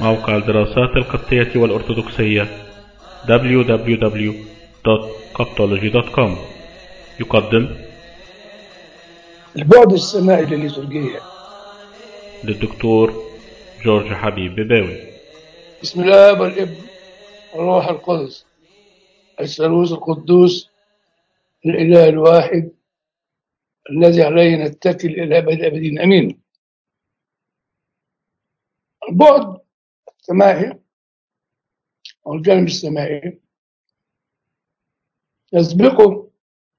موقع الدراسات القبطية والأرثوذكسية www.coptology.com يقدم البعد السمائي للليتورجية للدكتور جورج حبيب بباوي بسم الله والابن والروح القدس الثالوث القدوس الإله الواحد الذي عليه نتكل إلى أبد الأبدين أمين البعد السمائي أو الجانب السمائي يسبقه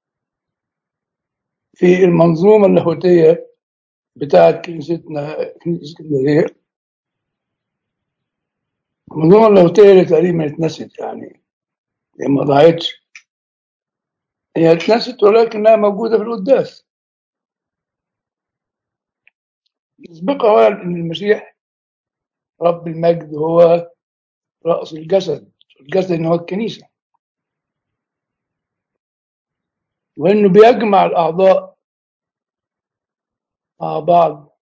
في المنظومة اللاهوتية بتاعت كنيستنا كنيسة اسكندرية المنظومة اللاهوتية اللي تقريبا اتنست يعني هي ما ضاعتش هي اتنست ولكنها موجودة في القداس يسبقها هو ان المسيح رب المجد هو رأس الجسد الجسد ان هو الكنيسة وانه بيجمع الاعضاء مع بعض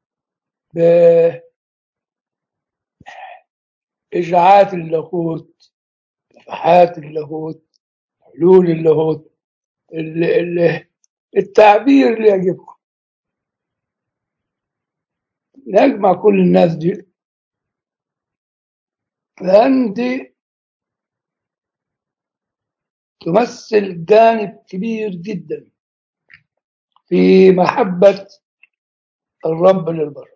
بإشاعات اللاهوت نفحات اللاهوت حلول اللاهوت ال- ال- التعبير اللي يعجبكم نجمع كل الناس دي لأن دي تمثل جانب كبير جدا في محبة الرب للبشر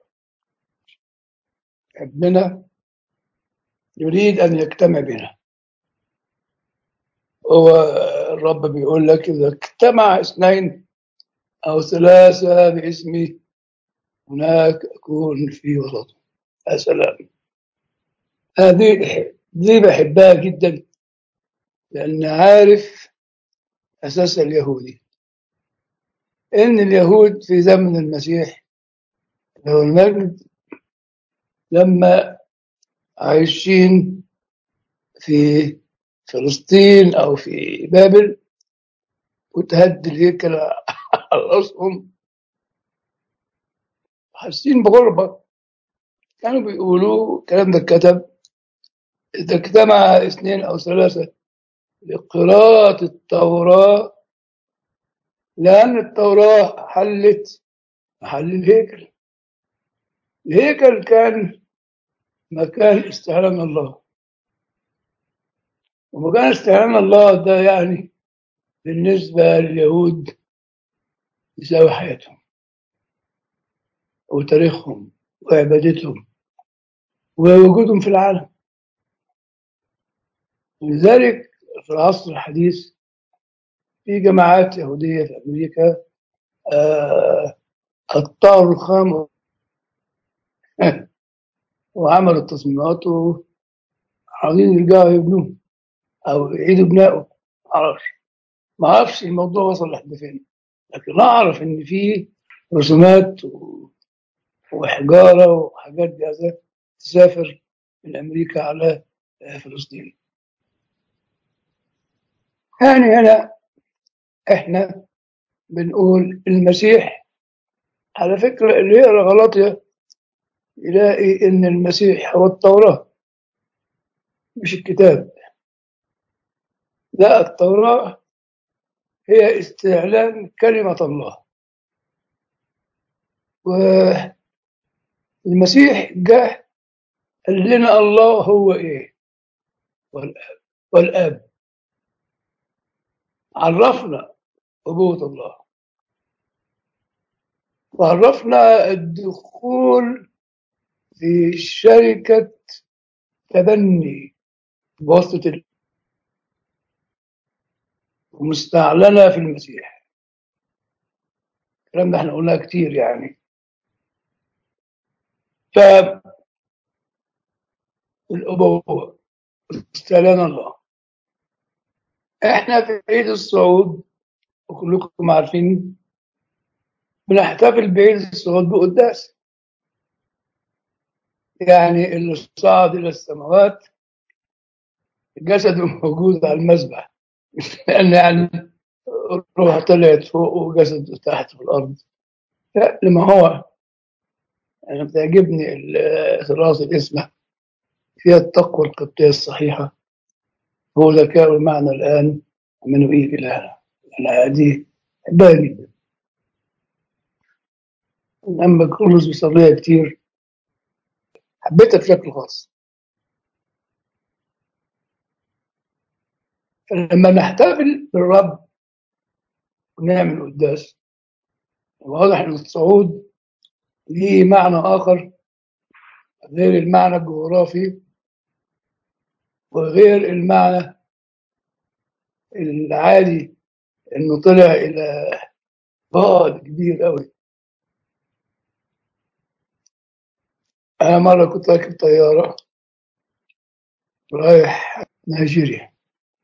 ابننا يريد أن يجتمع بنا هو الرب بيقول لك إذا اجتمع اثنين أو ثلاثة باسمي هناك أكون في وسطهم يا سلام هذه دي بحبها جدا لأن عارف أساس اليهودي إن اليهود في زمن المسيح له المجد لما عايشين في فلسطين أو في بابل وتهد الهيكل على رأسهم حاسين بغربة كانوا بيقولوا الكلام ده اتكتب إذا اجتمع اثنين أو ثلاثة لقراءة التوراة لأن التوراة حلت محل الهيكل الهيكل كان مكان استعلان الله ومكان استعلان الله ده يعني بالنسبة لليهود يساوي حياتهم وتاريخهم وعبادتهم ووجودهم في العالم لذلك في العصر الحديث في جماعات يهودية في أمريكا آه، قطعوا الرخام وعملوا التصميمات وعاوزين يرجعوا يبنوه أو يعيدوا بناؤه معرفش ما اعرفش الموضوع وصل لحد فين لكن اعرف ان في رسومات و- وحجاره وحاجات جاهزه تسافر من امريكا على آه، فلسطين يعني هنا احنا بنقول المسيح على فكره اللي يقرا غلطيه يلاقي ان المسيح هو التوراه مش الكتاب لا التوراه هي استعلان كلمه الله والمسيح جاء قال لنا الله هو ايه والاب والاب عرفنا أبوة الله وعرفنا الدخول في شركة تبني بواسطة ال- ومستعلنة في المسيح الكلام ده احنا قلناه كتير يعني فالأبوة استعلان الله احنا في عيد الصعود وكلكم عارفين بنحتفل بعيد الصعود بقداس يعني اللي صعد إلى السماوات جسده موجود على المذبح لأن يعني الروح طلعت فوق وجسده تحت في الأرض لا لما هو أنا بتعجبني ال- دراسة الاسم فيها التقوى القبطية الصحيحة هو ذكاء المعنى الآن من أريد إلهنا أنا هذه بحبها جدا أما كرولوس بيصليها كتير حبيتها بشكل خاص فلما نحتفل بالرب ونعمل قداس واضح ان الصعود ليه معنى اخر غير المعنى الجغرافي وغير المعنى العادي انه طلع الى بعد كبير قوي انا مره كنت راكب طياره رايح نيجيريا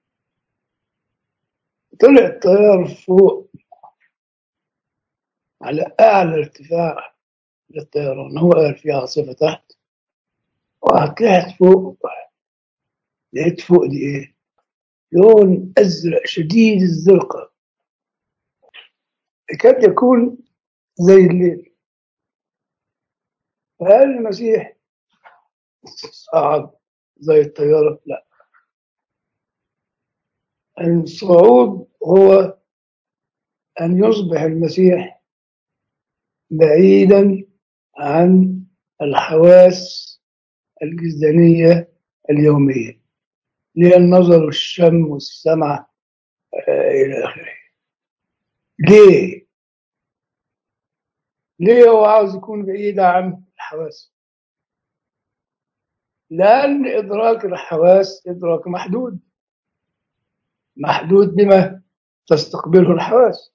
طلع الطيار فوق على اعلى ارتفاع للطيران هو قال في عاصفه تحت وطلعت فوق لقيت فوق دي ايه لون ازرق شديد الزرقاء يكاد يكون زي الليل فهل المسيح صعد زي الطيارة؟ لا الصعود هو أن يصبح المسيح بعيدا عن الحواس الجسدانية اليومية اللي هي النظر والشم والسمع آه، إلى آخره ليه؟ ليه هو عاوز يكون بعيد عن الحواس؟ لأن إدراك الحواس إدراك محدود محدود بما تستقبله الحواس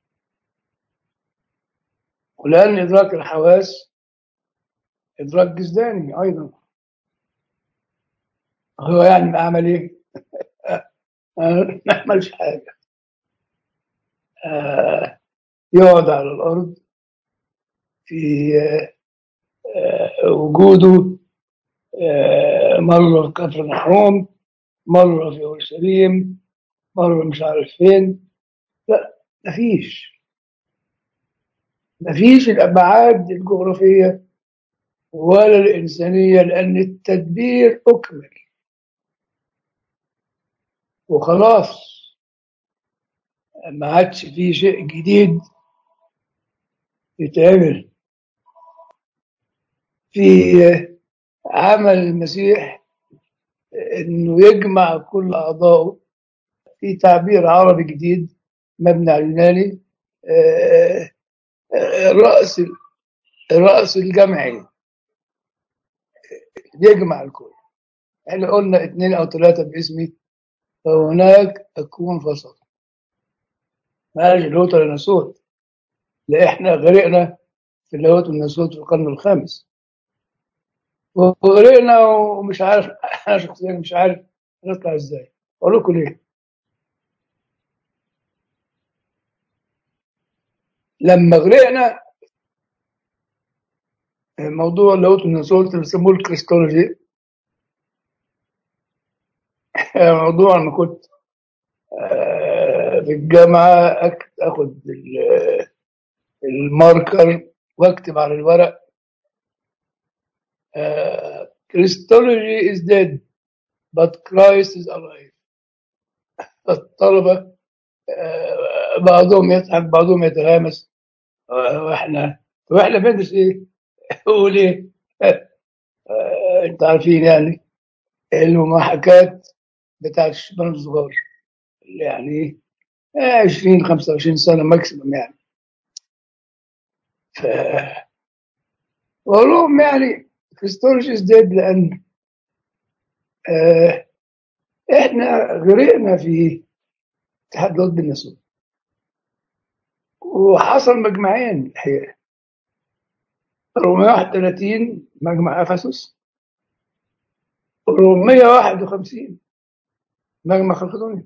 ولأن إدراك الحواس إدراك جسداني أيضا هو يعني عمل إيه؟ ما عملش حاجة آه، يقعد على الأرض في آه، آه، وجوده آه، مرة في كفر نحوم مرة في أورشليم مرة مش عارف فين لا مفيش مفيش الأبعاد الجغرافية ولا الإنسانية لأن التدبير أكمل وخلاص ما عادش فيه شيء جديد يتعمل في عمل المسيح انه يجمع كل اعضائه في تعبير عربي جديد مبني على اليوناني آه، آه، الرأس الرأس الجمعي يجمع الكل احنا قلنا اثنين او ثلاثة باسمي فهناك اكون فصل مالش الهوت ولا ناسوت لا احنا غرقنا في اللاهوت والناسوت في القرن الخامس وغرقنا ومش عارف انا شخصيا مش عارف نطلع ازاي اقول لكم ليه لما غرقنا موضوع اللاهوت والناسوت اللي بيسموه الكريستولوجي موضوع لما كنت آه، في الجامعة أك- اخد ال- الماركر واكتب على الورق آه، Christology is dead but Christ is alive الطلبة آه، بعضهم يضحك بعضهم يتغامس آه، واحنا واحنا بندرس ايه؟ قول ايه؟ آه، انت عارفين يعني الممحكات بتاعت الشبان الصغار اللي يعني آه، 20 25 سنة ماكسيموم يعني ف بقول لهم يعني Christology is dead لأن آه، احنا غرقنا في اتحاد ضد بالنسوت وحصل مجمعين الحقيقه 431 مجمع افسس 451 مجمع خلقدونيا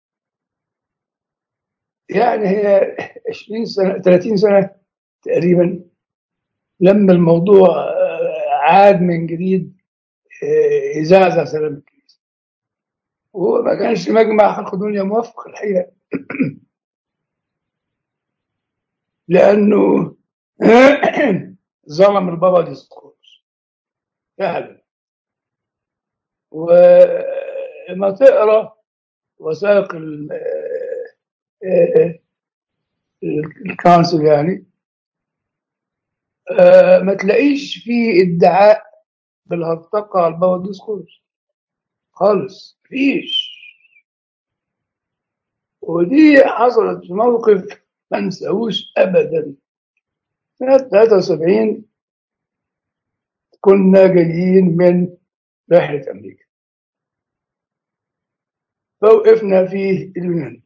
يعني هي 20 سنه 30 سنه تقريبا لما الموضوع آه، عاد من جديد آه، يزعزع سلام الكنيسه وما كانش مجمع خلقدونيا موفق الحقيقه لانه ظلم البابا ديسقورس فعلا وما تقرا وثائق ال- آه، آه، الكونسل يعني آه، ما تلاقيش فيه ادعاء بالهرطقه على الباور ديسكورس خالص مفيش ودي حصلت في موقف ما نساهوش ابدا سنه 73 كنا جايين من رحله امريكا فوقفنا في اليونان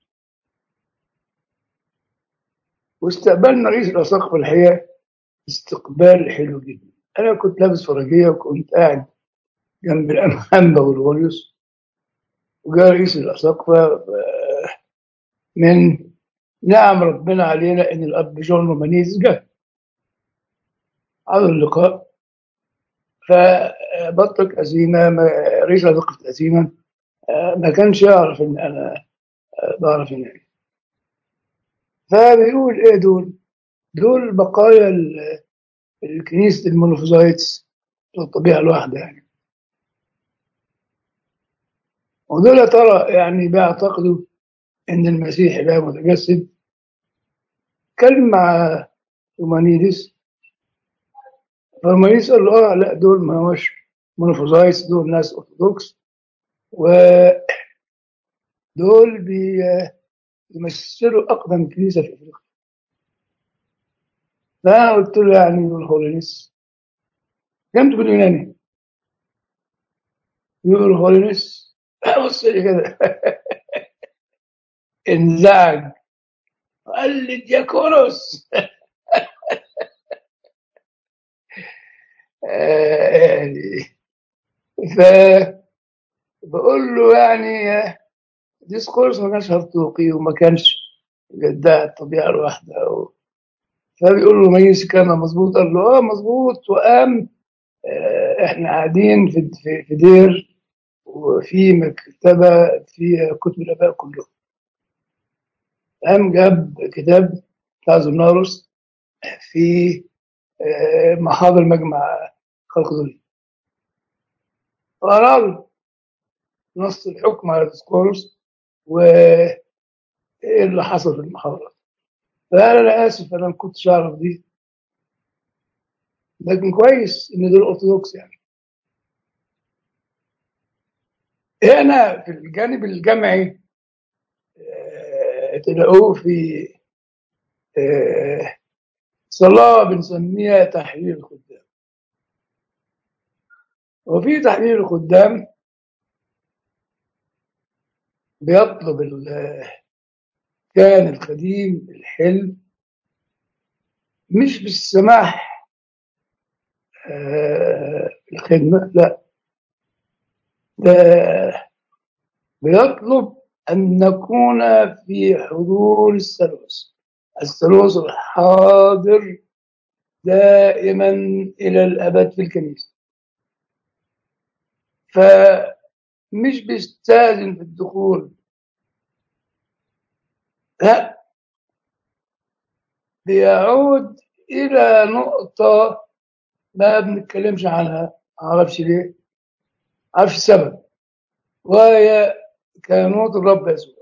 واستقبلنا رئيس الاساقفه الحقيقه استقبال حلو جدا انا كنت لابس فرجيه وكنت قاعد جنب الانبا والغوليوس وجاء رئيس الاساقفه آه، من نعم ربنا علينا ان الاب جون رومانيز جه على اللقاء فبطلق أزيمة ما- رئيس أساقفة أزيمة آه، ما كانش يعرف إن أنا آه، بعرف ينام فبيقول إيه دول؟ دول بقايا ال- الكنيسة المونوفوزايتس الطبيعة الواحدة يعني ودول يا ترى يعني بيعتقدوا إن المسيح لا متجسد كلم مع رومانيدس فرومانيدس قال له آه لا دول ما هوش مونوفوزايتس دول ناس أرثوذكس ودول بي- بيمثلوا أقدم كنيسة في أفريقيا فأنا قلت له يعني الهولينس كم تقول يوناني يقول هولينس بص لي كده انزعج قال لي دياكونوس آه، يعني فبقول له يعني ديسكورس ما كانش هرطوقي وما كانش جداع الطبيعة الواحدة و... فبيقول له ميس كان مظبوط قال له اه مظبوط وقام آه، احنا قاعدين في في في دير وفي مكتبة فيها كتب الآباء كلهم قام جاب كتاب بتاع زوناروس في آه، محاضر مجمع خلق ذري وقرا له نص الحكم على الديسكورس وايه اللي حصل في المحاضرة فقال انا اسف انا ما كنتش اعرف دي لكن كويس ان دول ارثوذكس يعني هنا في الجانب الجمعي آه، تلاقوه في آه، صلاة بنسميها تحليل الخدام وفي تحليل الخدام بيطلب ال- كان القديم الحلم مش بالسماح آه، الخدمة لا ده بيطلب أن نكون في حضور الثالوث الثالوث الحاضر دائما إلى الأبد في الكنيسة فمش بيستأذن في الدخول لا بيعود إلى نقطة ما بنتكلمش عنها معرفش ليه معرفش السبب وهي كانوت الرب يسوع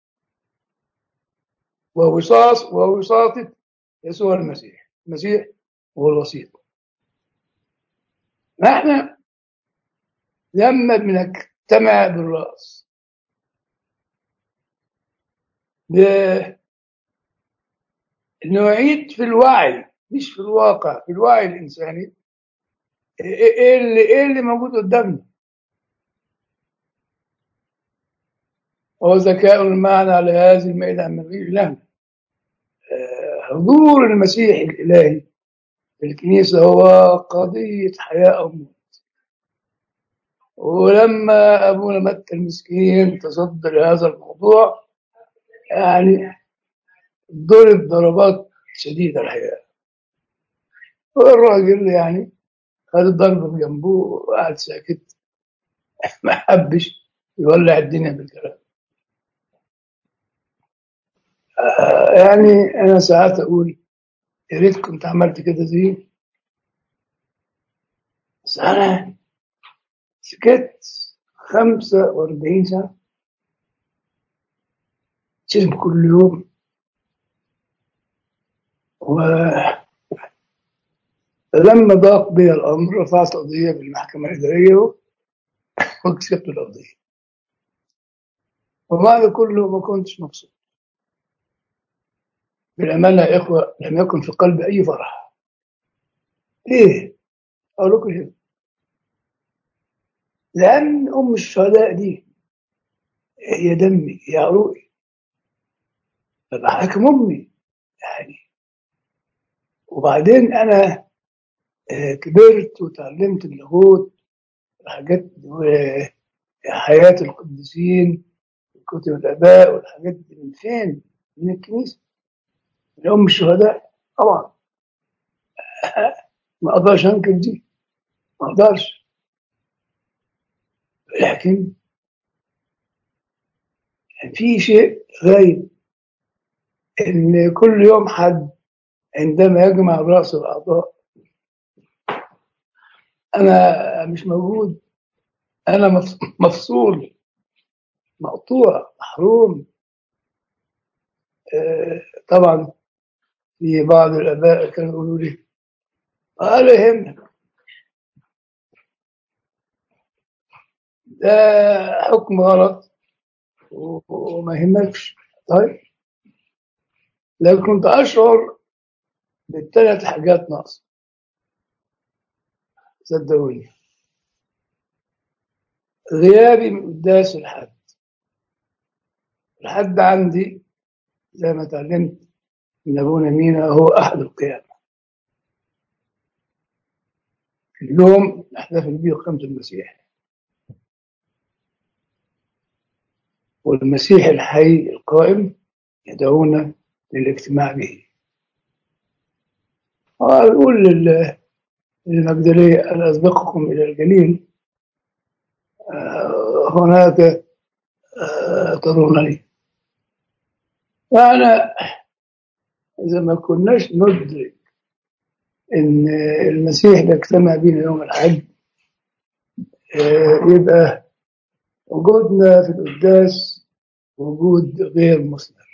ووصاص ووساطة يسوع المسيح المسيح هو الوسيط نحن لما بنجتمع بالرأس ب- نعيد في الوعي مش في الواقع في الوعي الإنساني إيه إيه اللي إيه اللي موجود قدامنا هو ذكاء المعنى على هذه المائدة من غير لهم حضور المسيح الإلهي في الكنيسة هو قضية حياة أو موت ولما أبونا متى المسكين تصدى لهذا الموضوع يعني ضرب ضربات شديدة الحقيقة والراجل يعني خد الضربة من جنبه وقعد ساكت ما حبش يولع الدنيا بالكلام آه، يعني أنا ساعات أقول يا ريت كنت عملت كده زيه بس أنا سكت 45 سنة سجن كل يوم ولما ضاق بي الأمر رفعت قضية بالمحكمة الإدارية وكسبت القضية وبعد كله ما كنتش مبسوط بالأمانة يا إخوة لم يكن في قلبي أي فرح ليه؟ أقول لكم ليه؟ لأن أم الشهداء دي هي دمي هي عروقي ببقى حاكم أمي يعني وبعدين أنا آه، كبرت وتعلمت اللاهوت وحاجات وحياة القديسين وكتب الآباء والحاجات دي من فين؟ من الكنيسة من أم الشهداء طبعا ما أقدرش أنكر دي ما أقدرش لكن في شيء غايب إن كل يوم حد عندما يجمع رأس الأعضاء أنا مش موجود أنا مف- مفصول مقطوع محروم آه، طبعا في بعض الآباء كانوا يقولوا لي ولا يهمك ده حكم غلط و- وما يهمكش طيب لكن كنت أشعر بالثلاث حاجات ناقصة صدقوني غيابي من قداس الحد الحد عندي زي ما اتعلمت من أبونا مينا هو أحد القيامة اليوم نحتفل به قيامة المسيح والمسيح الحي القائم يدعونا للاجتماع به وأقول لل- للمجدلية أنا أسبقكم إلى الجليل آه، هناك آه، ترونني فأنا إذا ما كناش ندرك إن المسيح بيجتمع بينا يوم الحج آه، يبقى وجودنا في القداس وجود غير مثمر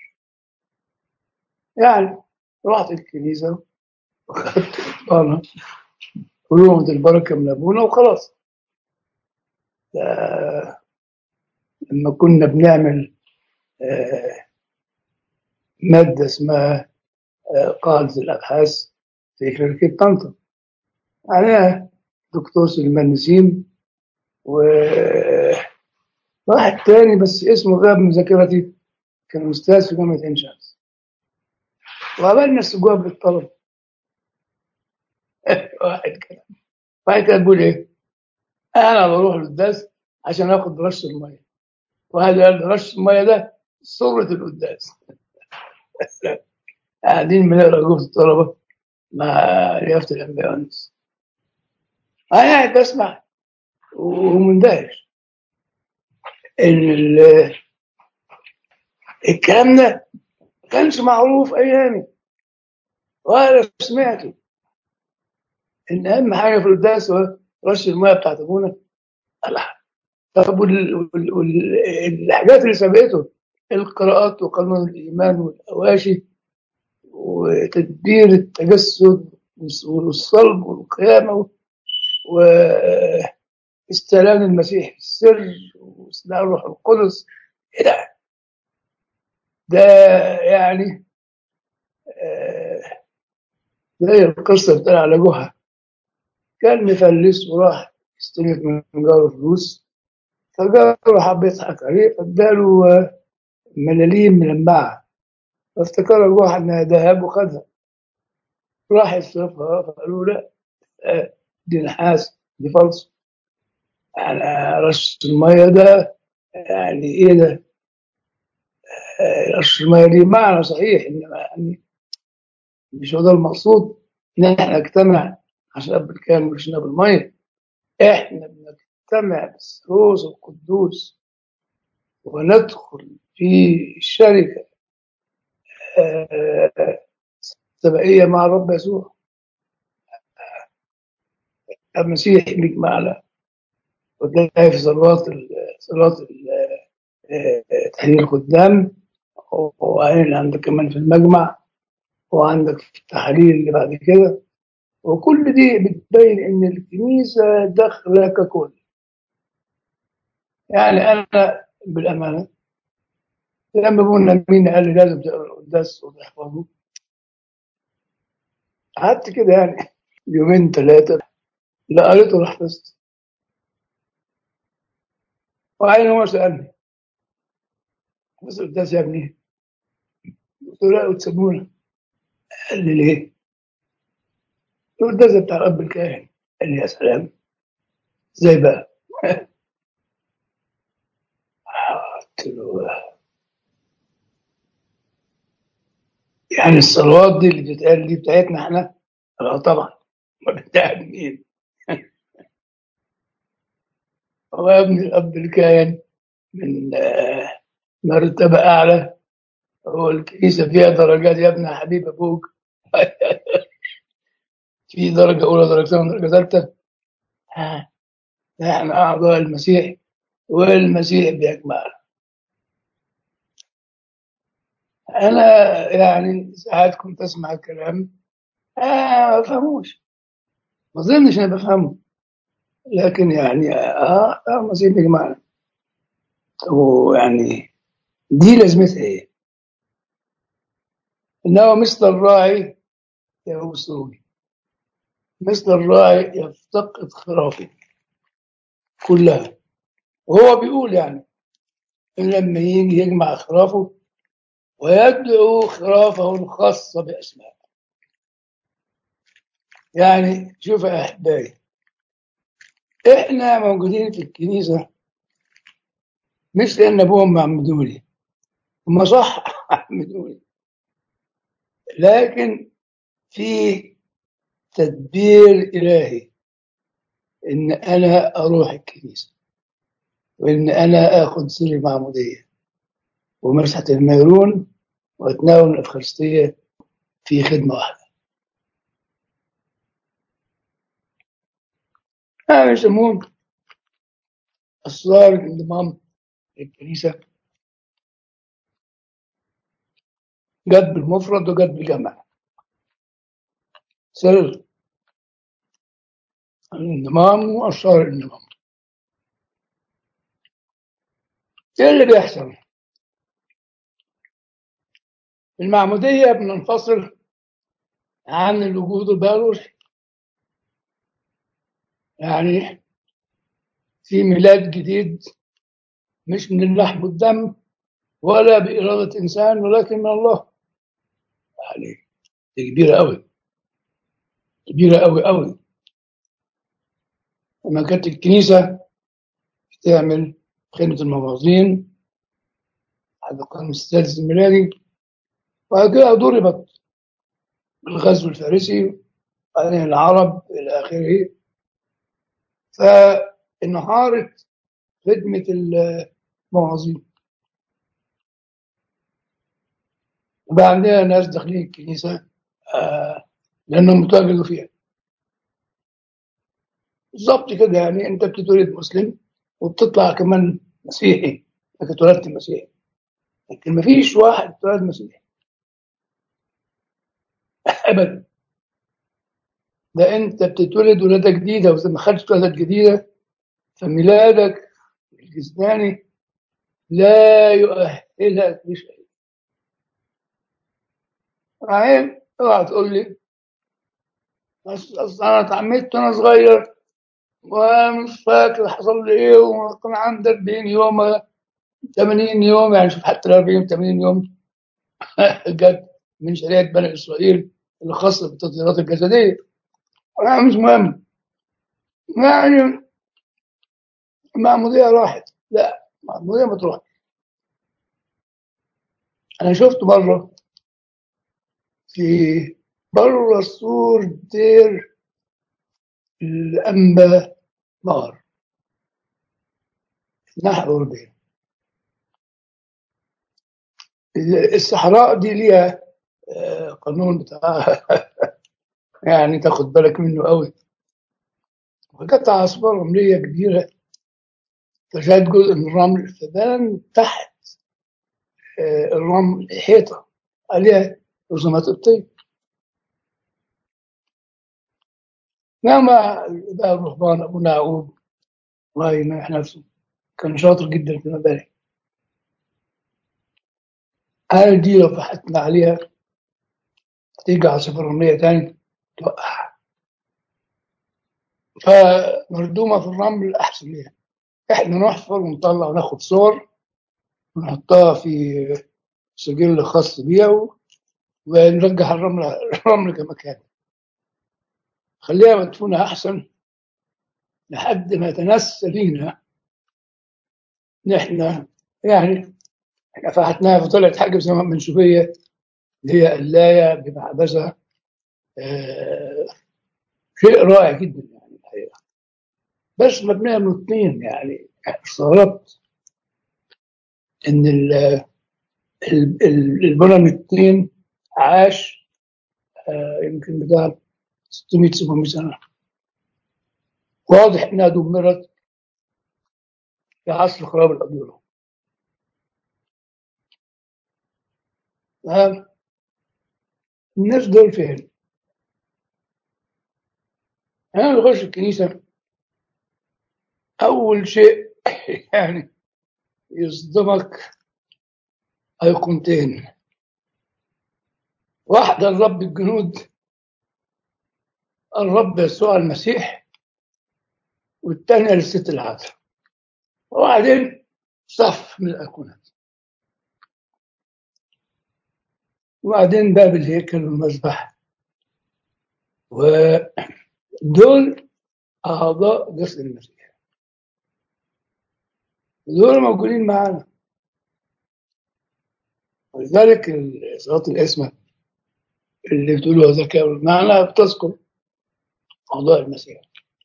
يعني رحت الكنيسة وخدت إفطارنا ولومة البركة من أبونا وخلاص ده لما كنا بنعمل آه، مادة اسمها آه، قاعدة الأبحاث في شركة طنطا أنا دكتور سليمان نسيم وواحد تاني بس اسمه غاب من ذاكرتي كان أستاذ في جامعة عين شمس وعملنا استجواب للطلبة واحد كده واحد كده بيقول إيه أنا بروح القداس عشان آخد رش المية واحد قال رش المية ده صورة القداس قاعدين بنقرا جوه الطلبة مع ريافة الأنبياء والناس أنا قاعد بسمع ومندهش إن ال- الكلام ده ما كانش معروف أيامي ولا سمعته إن أهم حاجة في القداس هو رش المية بتاعت أبونا الله طب وال- وال- وال- الحاجات اللي سبقته القراءات وقانون الإيمان والأواشي وتدبير التجسد والصلب والقيامة واستلام المسيح في السر واستلام الروح القدس إيه ده ده يعني آه، زي القصة بتاع على جهة كان مفلس وراح يستلف من جاره فلوس فجاره حب يضحك عليه فاداله آه، ملاليم ملمعة فافتكر جحا انها ذهب وخدها راح يصرفها فقالوا لا آه، دي نحاس دي فلس يعني رش المية ده يعني ايه ده آه، رش المية دي معنى صحيح انما يعني مش هو ده المقصود ان احنا نجتمع عشان اب الكامل ونشرب المية احنا بنجتمع بالثالوث القدوس وندخل في شركة آه، سبائية مع الرب يسوع المسيح يجمعنا وتلاقي في صلوات صلاة تحرير الخدام وبعدين عندك كمان في المجمع وعندك في التحرير اللي بعد كده وكل دي بتبين ان الكنيسه داخله ككل يعني انا بالامانه لما ابونا مين قال لي لازم تقرا القداس وتحفظه قعدت كده يعني يومين ثلاثه لا قريته ولا حفظت وبعدين هو سالني حفظت القداس يا ابني قلت له لا وتسمونه قال لي ليه؟ قلت له القداس بتاع رب الكاهن قال لي يا سلام ازاي بقى؟ قلت له يعني الصلوات دي اللي بتتقال دي بتاعتنا احنا؟ لا طبعا ما بتاعت مين؟ هو يا ابني الاب الكاهن من آه، مرتبة أعلى هو الكنيسة فيها درجات يا ابني يا حبيب أبوك في درجة أولى درجة ثانية درجة ثالثة ها، احنا أعضاء المسيح والمسيح بيجمعنا أنا يعني ساعات كنت أسمع الكلام آه ما بفهموش ما أظنش أنا بفهمه لكن يعني آه آه، المسيح بيجمعنا ويعني دي لازمتها إيه؟ إنه مثل الراعي يوصوني مثل الراعي يفتقد خرافي كلها وهو بيقول يعني إن لما يجي يجمع خرافه ويدعو خرافه الخاصة بأسماء يعني شوف يا أحبائي إحنا موجودين في الكنيسة مش لأن أبوهم عمدوني هم صح عمدوني لكن في تدبير إلهي إن أنا أروح الكنيسة وإن أنا آخذ سر المعمودية ومسحة الميرون وأتناول الأفخارستية في خدمة واحدة هذا يسمون أسرار الانضمام للكنيسة جد بالمفرد وجد بالجمع سر الانضمام وأسرار الانضمام إيه اللي بيحصل؟ في المعمودية بننفصل عن الوجود البيولوجي يعني في ميلاد جديد مش من اللحم والدم ولا بإرادة إنسان ولكن من الله يعني دي كبيرة أوي كبيرة أوي أوي لما كانت الكنيسة بتعمل خدمة الموازين على القرن السادس الميلادي وبعد كده ضربت بالغزو الفارسي وبعدين العرب إلى آخره فانهارت خدمة الموازين وبقى عندنا ناس داخلين الكنيسة آه لأنهم متواجدوا فيها بالظبط كده يعني أنت بتتولد مسلم وبتطلع كمان مسيحي انك اتولدت مسيحي لكن مفيش واحد اتولد مسيحي ابدا ده انت بتتولد ولاده جديده واذا ما خدتش ولاده جديده فميلادك الجسداني لا يؤهلك لشيء بعدين اوعى تقول لي بس أصل انا اتعمدت وانا صغير ومش فاكر حصل لي ايه وكان عندي 40 يوم 80 يوم يعني شوف حتى ال 40 80 يوم جت من شريعه بني اسرائيل اللي خاصه بالتطهيرات الجسديه لا مش مهم يعني المعموديه راحت لا المعموديه ما تروح انا شفت مره في بره السور دير الانبا نار نحو أوروبية الصحراء دي ليها آه، قانون بتاع يعني تاخد بالك منه قوي وقطع أسوار رملية كبيرة فشاد جزء من الرمل فبان تحت آه، الرمل حيطة عليها رسومات قبطية نعم بقى الرهبان أبونا يعقوب الله يمنح نفسه كان شاطر جدا في المباني هل دي لو بحثنا عليها تيجي على صفر رملية تاني توقع فمردومة في الرمل أحسن ليها إحنا نحفر ونطلع وناخد صور ونحطها في سجل خاص بيها و- ونرجع الرمل الرمل كما كان خليها مدفونة أحسن لحد ما تنسى لينا نحن يعني احنا فحتناها فطلعت حاجة اسمها منشوفية اللي هي قلاية بمعبزة آه شيء رائع جدا يعني الحقيقة بس مبنية من الطين يعني استغربت إن ال- ال- ال- البنى من الطين عاش آه يمكن بتاع 600 700 سنة واضح إنها دمرت في عصر خراب الأدوية تمام؟ الناس دول فين؟ أنا بخش الكنيسة أول شيء يعني يصدمك أيقونتين واحدة لرب الجنود الرب يسوع المسيح والثانية للست العذراء وبعدين صف من الأيقونات وبعدين باب الهيكل والمذبح ودول أعضاء جسد المسيح دول موجودين معانا ولذلك صلاة الاسم اللي بتقولوا ذكاء المعنى بتذكر أعضاء المسيح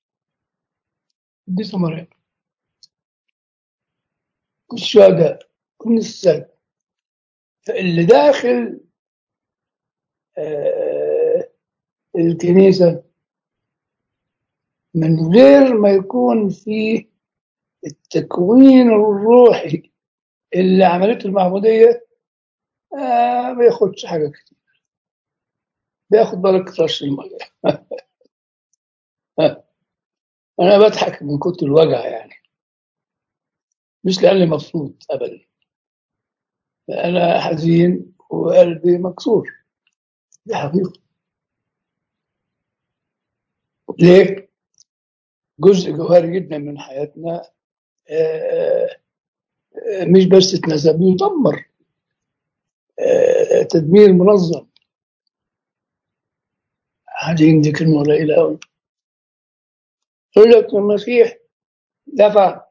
دي ثمرات الشهداء النساء اللي داخل آه، الكنيسة من غير ما يكون في التكوين الروحي اللي عملته المعمودية آه ما ياخدش حاجة كتير بياخد بالك رش المية أنا بضحك من كتر الوجع يعني مش لأني مبسوط أبدا أنا حزين وقلبي مكسور دي حقيقة ليه؟ جزء جوهري جدا من حياتنا آه، آه، مش بس اتنسى بيدمر آه، تدمير منظم حزين دي كلمة قليلة أوي يقول لك المسيح دفع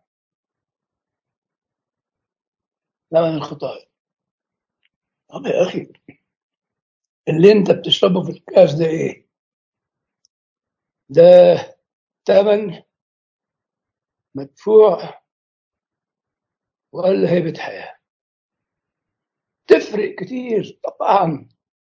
ثمن الخطايا طب يا أخي اللي أنت بتشربه في الكاس ده إيه؟ ده ثمن مدفوع ولا هيبة حياة تفرق كتير طبعا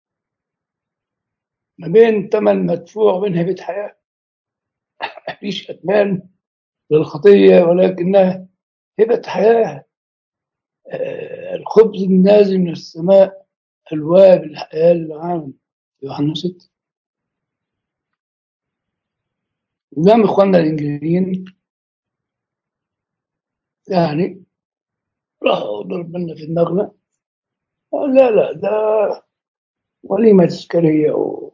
ما بين ثمن مدفوع وبين هيبة حياة مفيش أتمان للخطية ولكنها هبة حياة آه، الخبز النازل من السماء الواب الحياة للعالم يوحنا 6 قدام إخواننا الإنجليزيين يعني راحوا ضربنا في دماغنا قال لا لا ده وليمة تذكارية و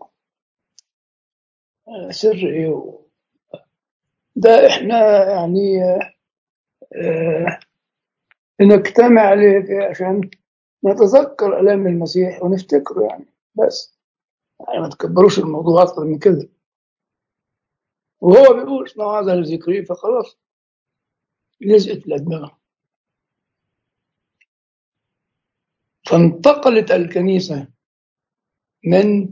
آه، سر إيه و... ده إحنا يعني آه، نجتمع عليه في- عشان نتذكر آلام المسيح ونفتكره يعني بس يعني ما تكبروش الموضوع أكتر من كده وهو بيقول اسمعوا هذا لذكري فخلاص لزقت في دماغه فانتقلت الكنيسة من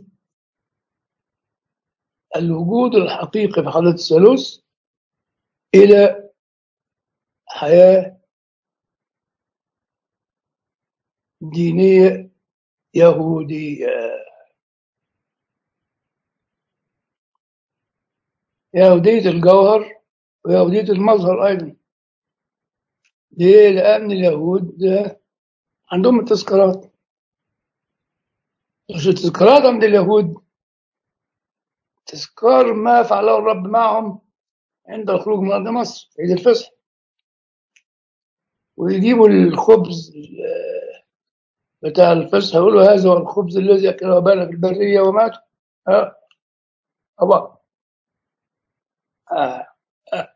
الوجود الحقيقي في حضرة الثالوث إلى حياة دينية يهودية يهودية الجوهر ويهودية المظهر أيضا ليه؟ لأن اليهود عندهم التذكارات مش التذكارات عند اليهود تذكار ما فعله الرب معهم عند الخروج من أرض مصر في عيد الفصح ويجيبوا الخبز بتاع الفصح يقولوا هذا هو الخبز الذي أكله أبانا في البرية ومات ها طبعا آه. آه.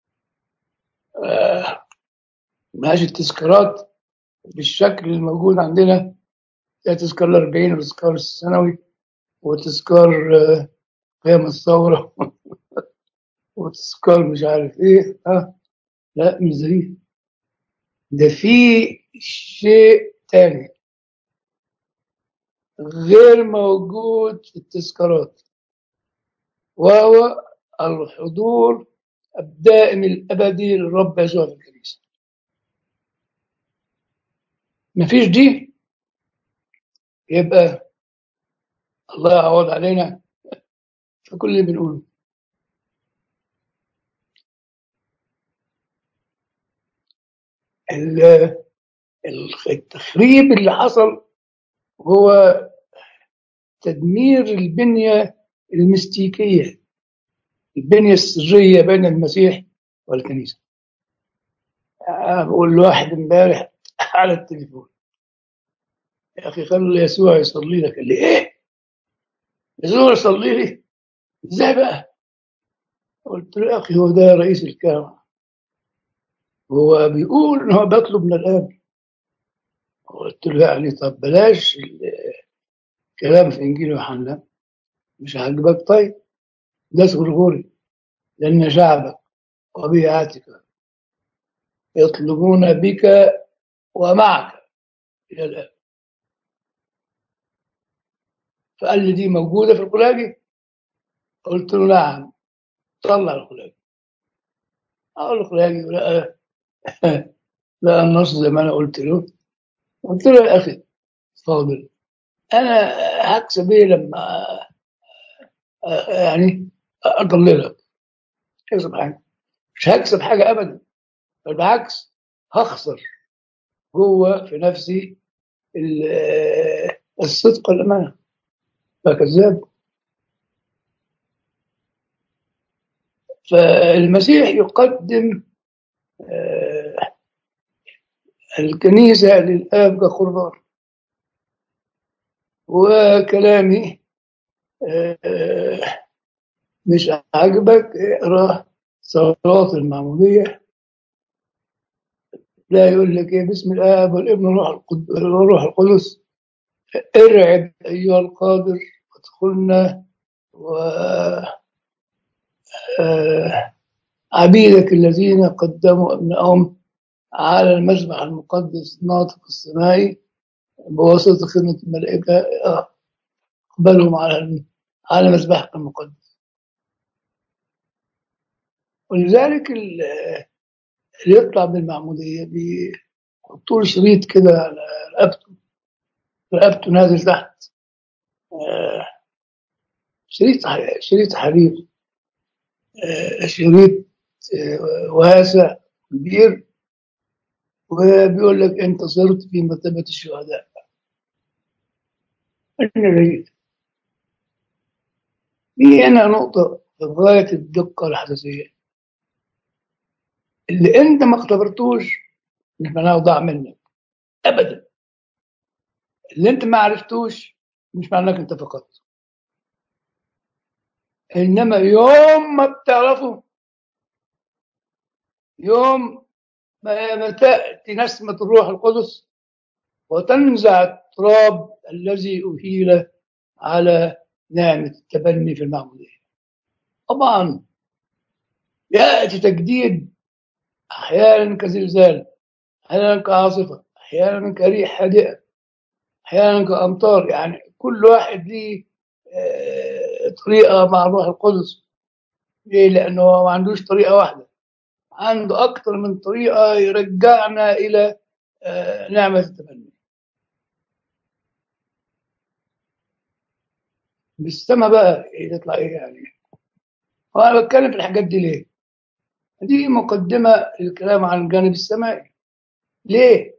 آه. ماشي التذكارات بالشكل الموجود عندنا زي تذكار الأربعين وتذكار السنوي وتذكار آه، قيام الثورة وتذكار مش عارف إيه ها لا مش زي ده في شيء تاني غير موجود في التذكارات وهو الحضور الدائم الأبدي للرب يسوع في الكنيسة مفيش دي يبقى الله يعوض علينا في كل اللي بنقوله ال- التخريب اللي حصل هو تدمير البنية المستيكية البنية السرية بين المسيح والكنيسة أنا بقول لواحد امبارح على التليفون يا أخي خلي يسوع يصلي لك قال لي إيه؟ يسوع يصلي لي؟ إزاي بقى؟ قلت له يا أخي هو ده رئيس الكهنة هو بيقول إن هو بيطلب من الآب قلت له يعني طب بلاش الكلام في إنجيل يوحنا مش عاجبك طيب ده غرغوري لأن شعبك وبيعاتك يطلبون بك ومعك إلى الآب فقال لي دي موجودة في القلاجي قلت له نعم طلع القلاجي أقول القلاجي لا لا النص زي ما أنا قلت له قلت له يا أخي فاضل أنا هكسب إيه لما يعني أضللك هكسب حاجة مش هكسب حاجة أبدا بل بالعكس هخسر جوه في نفسي ال- الصدق والأمانة فكذاب فالمسيح يقدم آه، الكنيسة للآب كقربان وكلامي آه، مش عاجبك اقرا صلاة المعمودية لا يقول لك ايه باسم الآب والابن والروح القدس والروح القدس ارعب أيها القادر وادخلنا و آه، عبيدك الذين قدموا أبنائهم على المذبح المقدس الناطق السمائي بواسطة خدمة الملائكة آه، اقبلهم على على مذبحك المقدس ولذلك ال- اللي يطلع بالمعمودية بيحطوا له شريط كده على رقبته رقبته نازل تحت آه، شريط ح- شريط حرير آه، شريط آه، واسع كبير وبيقول لك انت صرت في مرتبة الشهداء إن جيد في هنا نقطة في غاية الدقة والحساسية اللي انت ما اختبرتوش مش معناه ضاع منك ابدا اللي انت ما عرفتوش مش معناه انك انت فقدت انما يوم ما بتعرفه يوم ما ما تاتي نسمه الروح القدس وتنزع التراب الذي اهيل على نعمه التبني في المعموديه طبعا ياتي تجديد احيانا كزلزال احيانا كعاصفه احيانا كريح هادئه احيانا كامطار يعني كل واحد ليه آه، طريقه مع الروح القدس ليه؟ لانه ما عندوش طريقه واحده عنده اكثر من طريقه يرجعنا الى آه، نعمه التبني بالسما بقى إيه تطلع ايه يعني وانا بتكلم في الحاجات دي ليه دي مقدمه للكلام عن الجانب السمائي ليه؟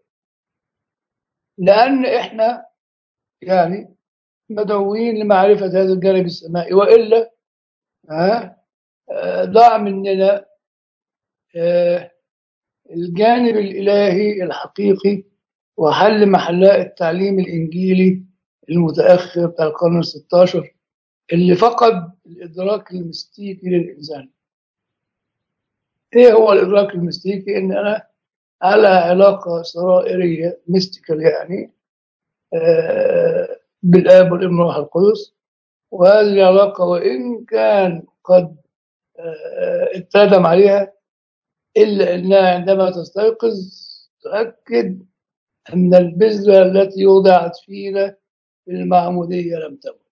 لأن إحنا يعني مدعوين لمعرفة هذا الجانب السمائي وإلا ها آه، ضاع مننا آه، الجانب الإلهي الحقيقي وحل محلاء التعليم الإنجيلي المتأخر بتاع القرن الستاشر اللي فقد الإدراك المستيكي للإنسان إيه هو الإدراك المستيكي؟ إن أنا على علاقة سرائرية ميستيكال يعني آه، بالآب والابن والروح القدس وهذه العلاقة وإن كان قد آه، اتندم عليها إلا أنها عندما تستيقظ تؤكد أن البذرة التي وضعت فينا في المعمودية لم تمت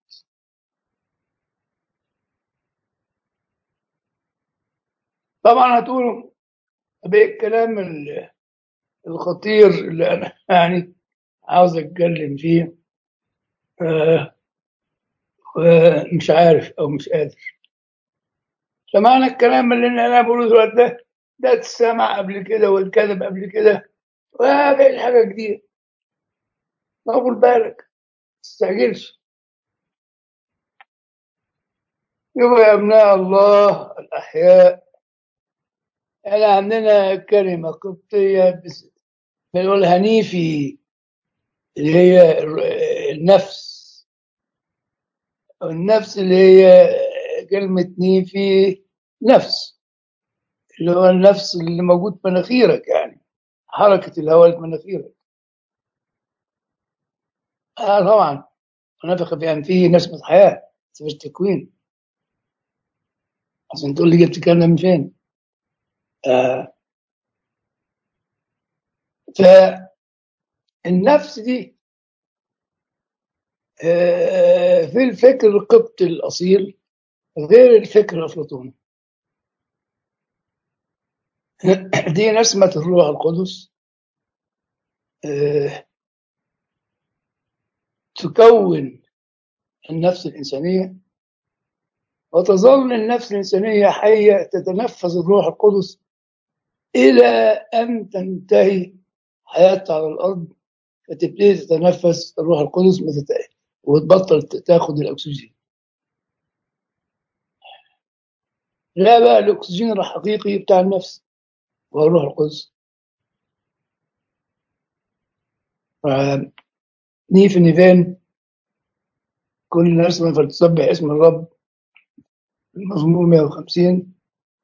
طبعا هتقولوا طب ايه الكلام ال- الخطير اللي انا يعني عاوز اتكلم فيه آه ومش عارف او مش قادر سمعنا الكلام اللي انا بقوله دلوقتي ده ده اتسمع قبل كده واتكتب قبل كده وهذه حاجه جديده طول بالك ما تستعجلش يبقى يا ابناء الله الاحياء احنا عندنا كلمه قبطيه بس- بنقول هنيفي اللي هي النفس النفس اللي هي كلمة نيفي نفس اللي هو النفس اللي موجود في مناخيرك يعني حركة الهواء اللي في مناخيرك آه طبعا ونفخ في أنفه نسمة حياة سفر التكوين عشان تقول لي جبت الكلام ده من فين آه فالنفس دي آه في الفكر القبطي الأصيل غير الفكر الأفلاطوني دي نسمة الروح القدس آه تكون النفس الإنسانية وتظل النفس الإنسانية حية تتنفس الروح القدس إلى أن تنتهي حياتها على الأرض فتبتدي تتنفس الروح القدس ما تت- وتبطل تاخد الأكسجين لا بقى الأكسجين الحقيقي بتاع النفس وهو الروح القدس نيف نيفين كل نفس فلتسبح اسم الرب المزمور 150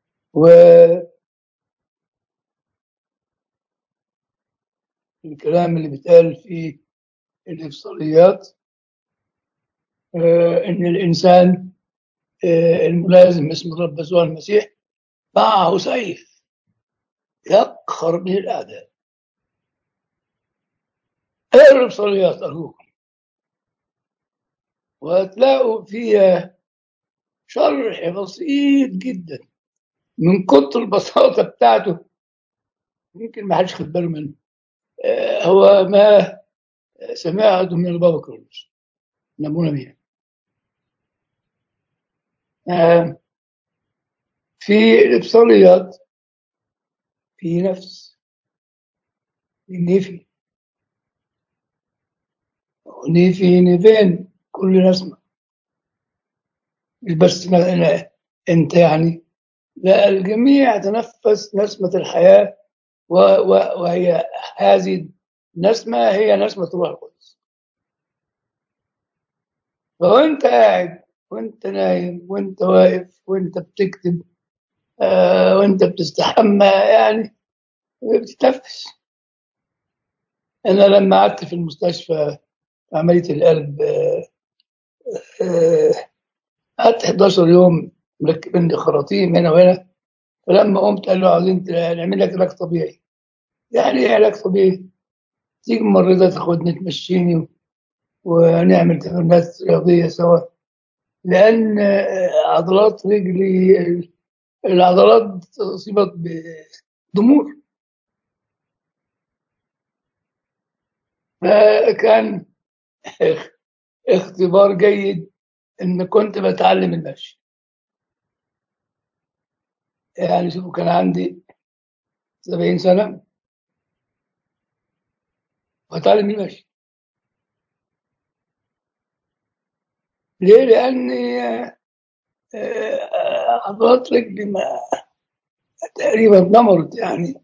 والكلام اللي بيتقال في الإفصاليات آه، إن الإنسان آه، الملازم اسم الرب يسوع المسيح معه سيف يقهر به الأعداء اقروا الإفصاليات أرجوكم وهتلاقوا فيها شرح بسيط جدا من كتر البساطة بتاعته يمكن ما حدش خد باله منه آه، هو ما سمعته من البابا كرولوس من أبونا مياه آه، في الإبصاريات في نفس في نيفي نيفي نيفين كل نسمة مش بس ن- ن- أنت يعني لا الجميع تنفس نسمة الحياة و- و- وهي هذه النسمة هي نسمة الروح القدس فوانت قاعد وانت نايم وانت واقف وانت بتكتب آه وانت بتستحمى يعني بتتنفس انا لما قعدت في المستشفى في عمليه القلب آه، آه، قعدت 11 يوم مركبين لي خراطيم هنا وهنا فلما قمت قال له عايزين نعمل لك علاج طبيعي يعني ايه علاج طبيعي؟ تيجي الممرضه تاخدني تمشيني ونعمل تمرينات رياضيه سوا لان آه، عضلات رجلي العضلات اصيبت بضمور فكان اختبار جيد ان كنت بتعلم المشي يعني شوفوا كان عندي 70 سنه واتعلم المشي ليه؟ لأني آه، عضلات رجلي ما تقريبا دمرت يعني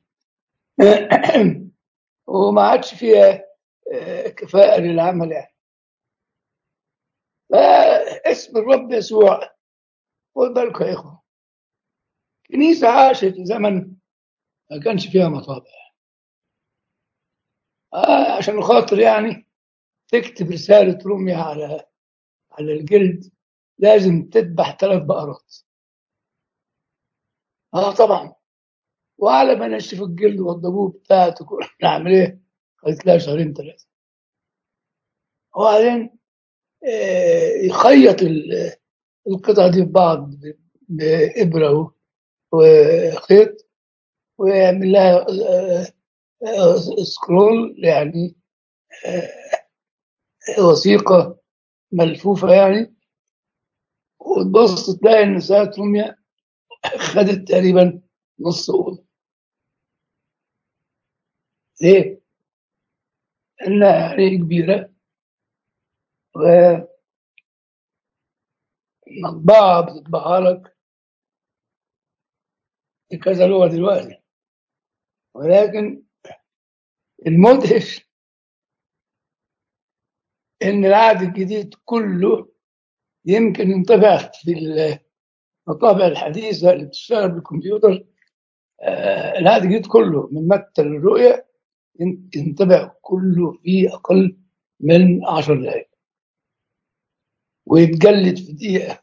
وما عادش فيها آه، كفاءة للعمل يعني فاسم الرب يسوع خد بالكم يا إخوة كنيسة عاشت في زمن ما كانش فيها مطابع آه عشان خاطر يعني تكتب رسالة روميا على على الجلد لازم تذبح ثلاث بقرات اه طبعا وعلى ما نشف الجلد والضبوب بتاعته كل نعمل ايه؟ خدت لها شهرين ثلاثة وبعدين آه، يخيط ال- القطع دي في بعض ب- بإبرة وخيط ويعمل لها آه، آه، سكرول يعني آه، وثيقة ملفوفة يعني وتبص تلاقي إن ساعة روميا خدت تقريبا نص أوضة ليه؟ لأنها يعني كبيرة ومطبعة بتطبعها لك في كذا لغة دلوقتي ولكن المدهش إن العهد الجديد كله يمكن ينطبع في المطابع الحديثة اللي بتشتغل بالكمبيوتر آه، العهد الجديد كله من متى للرؤية ين- ينطبع كله في أقل من عشر دقائق ويتجلد في دقيقة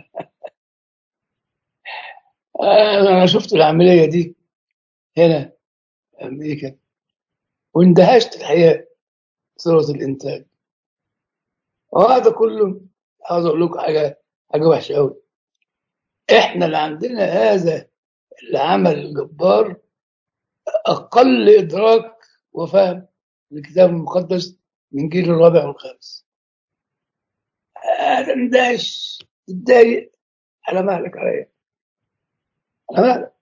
آه، أنا شفت العملية دي هنا في أمريكا واندهشت الحقيقة بصورة الإنتاج وهذا كله عاوز أقول لكم حاجة حاجة وحشة أوي إحنا اللي عندنا هذا العمل الجبار أقل إدراك وفهم للكتاب المقدس من جيل الرابع والخامس هذا اندهش اتضايق على مهلك عليا على مهلك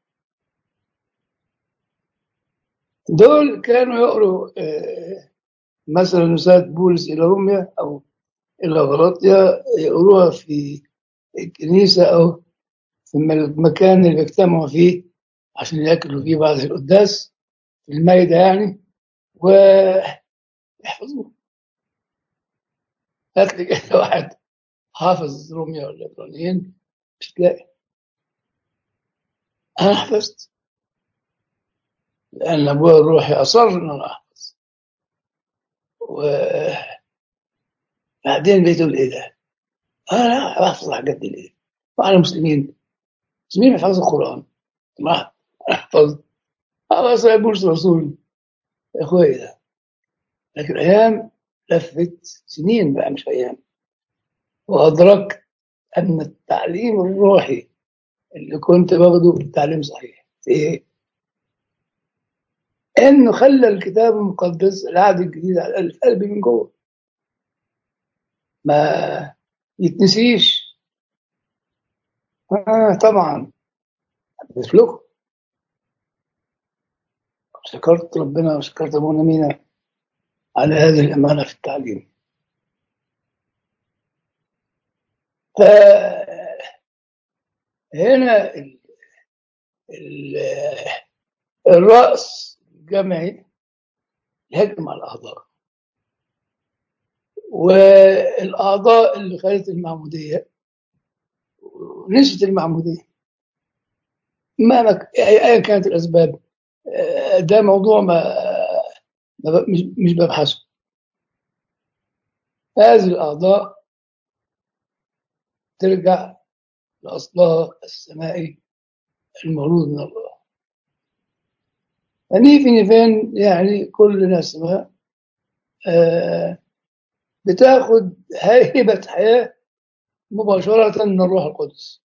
دول كانوا يقروا آه، مثلا رسالة بولس إلى روميا أو إلى غلاطيا يقروها في الكنيسة أو في المكان اللي بيجتمعوا فيه عشان ياكلوا فيه بعد القداس في المايدة يعني ويحفظوه هات لي كده واحد حافظ روميا ولا إبرانيين مش تلاقي أنا حفظت لأن أبويا الروحي أصر إن أنا أحفظ وبعدين بيقول إيه ده؟ أنا بحفظ الحاجات دي ليه؟ وأنا مسلمين مسلمين بيحفظوا القرآن ما أحفظ أنا بس بولس رسول يا أخويا ده لكن أيام لفت سنين بقى مش أيام وأدركت أن التعليم الروحي اللي كنت باخده تعليم صحيح في إيه؟ إنه خلى الكتاب المقدس العهد الجديد على الأقل في قلبي من جوه ما يتنسيش آه طبعا بسلكه شكرت ربنا وشكرت أبونا مينا على هذه الأمانة في التعليم فهنا ال... ال... الرأس الجمعي يهجم على الأعضاء والأعضاء اللي خدت المعمودية نسبة المعمودية ما مك... أيا كانت الأسباب آه، ده موضوع ما, ما ب- مش مش ببحثه هذه الأعضاء ترجع لأصلها السمائي المولود من الله يعني في نيفين يعني كل نسمة آه، بتاخد هيبة حياة مباشرة من الروح القدس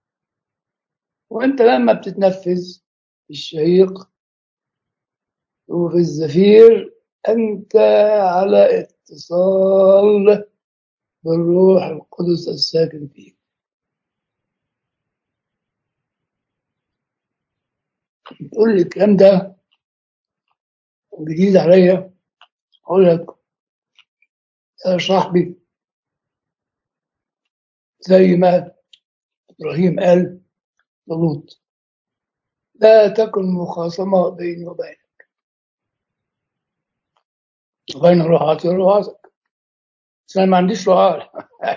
وانت لما بتتنفذ في الشهيق وفي الزفير انت على اتصال بالروح القدس الساكن فيك تقول لي الكلام ده جديد عليا أقول لك يا صاحبي زي ما إبراهيم قال للوط لا تكن مخاصمة بيني وبينك وبين رعاتي ورعاتك بس أنا ما عنديش رعاة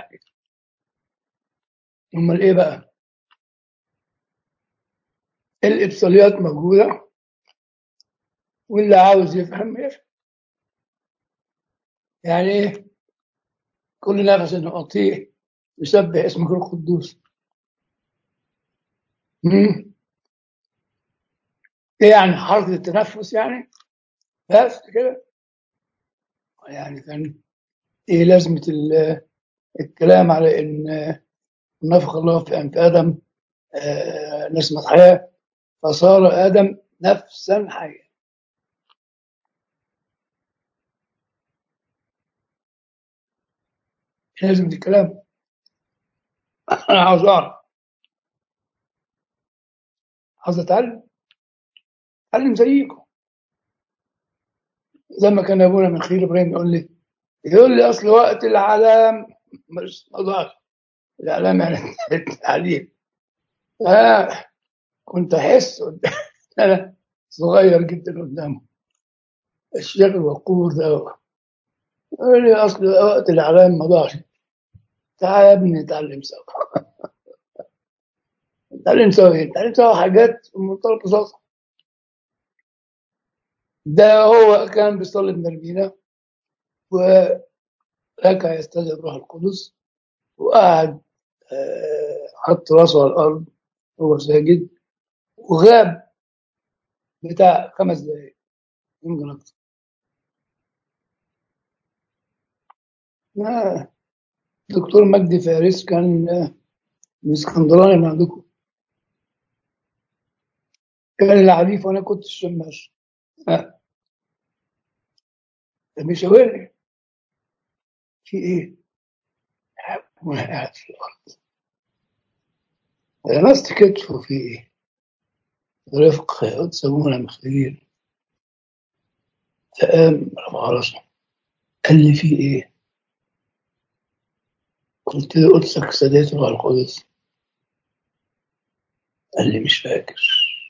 أمال إيه بقى؟ الإبصاليات موجودة واللي عاوز يفهم يفهم يعني إيه؟ كل نفس نعطيه يسبح اسمك القدوس مم. إيه يعني حركة التنفس يعني؟ بس كده يعني كان إيه لازمة ال- الكلام على إن نفخ الله في أنف آدم آه، نسمة حياة فصار آدم نفسا حية لازم الكلام أنا عاوز أعرف عاوز أتعلم أتعلم زيكم زي ما كان أبونا من خير إبراهيم يقول لي يقول لي أصل وقت العلام مش مضاعف العلام يعني التعليم آه كنت أحس قدام- أنا صغير جدا قدامه الشيخ الوقور ده يقول لي أصل وقت العلام ما ضاعش تعال يا ابني نتعلم سوا نتعلم سوا إيه؟ نتعلم سوا حاجات في منتهى البساطة ده هو كان بيصلي من المدينة وركع يستجيب روح القدس وقعد آه، حط راسه على الأرض وهو ساجد وغاب بتاع خمس دقايق يمكن أكتر آه، دكتور مجدي فارس كان آه، من اسكندراني من عندكم كان العريف وأنا كنت الشماش آه، كان بيشاور لي في إيه؟ وأنا قاعد في الأرض لمست كتفه في إيه؟ رفق يسمونه مخيل فقام رفع راسه قال لي في إيه؟ قلت له قدسك سديت روح القدس قال لي مش فاكر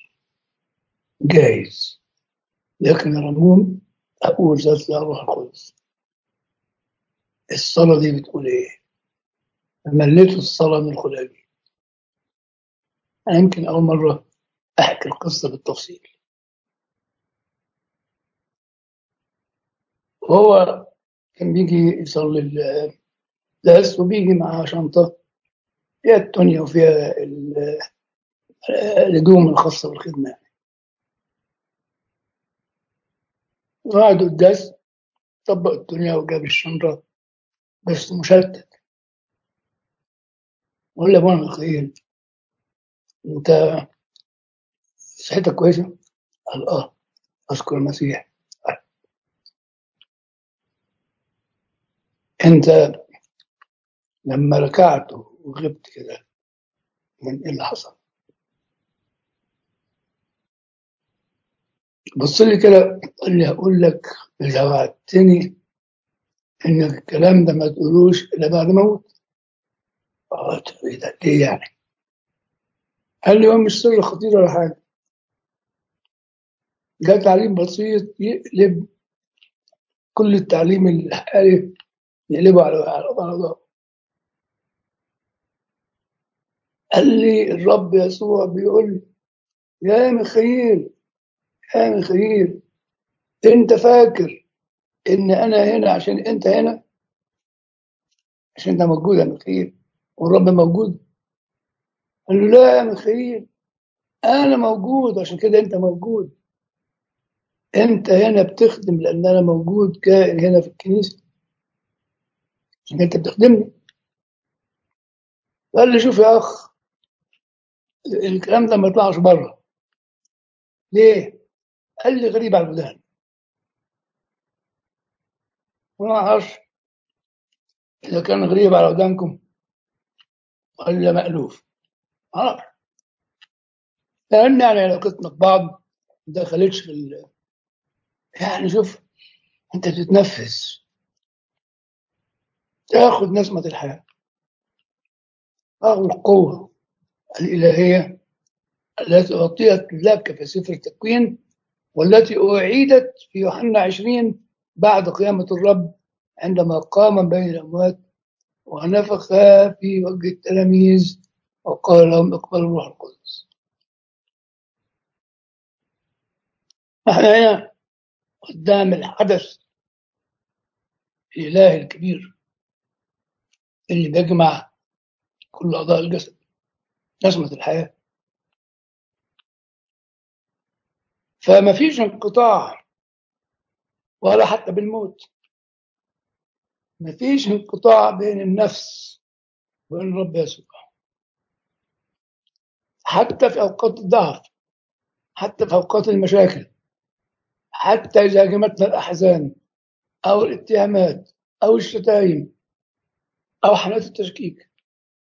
جايز لكن رموم أقول ذات لا روح القدس الصلاة دي بتقول إيه؟ مليت الصلاة من خلالي أنا يمكن أول مرة أحكي القصة بالتفصيل وهو كان بيجي يصلي الدرس وبيجي معاه شنطة فيها الدنيا وفيها ال- الهدوم الخاصة بالخدمة وقعد قداس طبق الدنيا وجاب الشنطة بس مشتت وقال لي أبونا ميخائيل أنت صحتك كويسة؟ قال آه أشكر المسيح أنت لما ركعت وغبت كده من إيه اللي حصل؟ بص لي كده قال لي هقول لك إذا وعدتني إن الكلام ده ما تقولوش إلا بعد ما أموت قلت له إيه ده ليه يعني؟ قال لي هو مش سر خطير ولا حاجة ده تعليم بسيط يقلب كل التعليم الحالي يقلبه على على على ظهره قال لي الرب يسوع بيقول لي يا ميخائيل يا ميخائيل انت فاكر ان انا هنا عشان انت هنا عشان انت موجود يا ميخائيل والرب موجود قال له لا يا ميخائيل انا موجود عشان كده انت موجود انت هنا بتخدم لان انا موجود كائن هنا في الكنيسه عشان انت بتخدمني قال لي شوف يا اخ الكلام ده ما يطلعش بره ليه؟ قال لي غريب على الودان وما اعرفش اذا كان غريب على ودانكم ولا مألوف ما اعرفش لان يعني علاقتنا ببعض ما دخلتش في ال... يعني شوف أنت تتنفس تاخد نسمة الحياة تاخد القوة الإلهية التي أعطيت لك في سفر التكوين والتي أعيدت في يوحنا 20 بعد قيامة الرب عندما قام بين الأموات ونفخ في وجه التلاميذ وقال لهم اقبلوا الروح القدس نحن هنا قدام الحدث الإلهي الكبير اللي بيجمع كل أعضاء الجسد نسمة الحياة فما فيش انقطاع ولا حتى بالموت ما فيش انقطاع بين النفس وبين الرب يسوع حتى في أوقات الضعف حتى في أوقات المشاكل حتى إذا هاجمتنا الأحزان أو الاتهامات أو الشتايم أو حالات التشكيك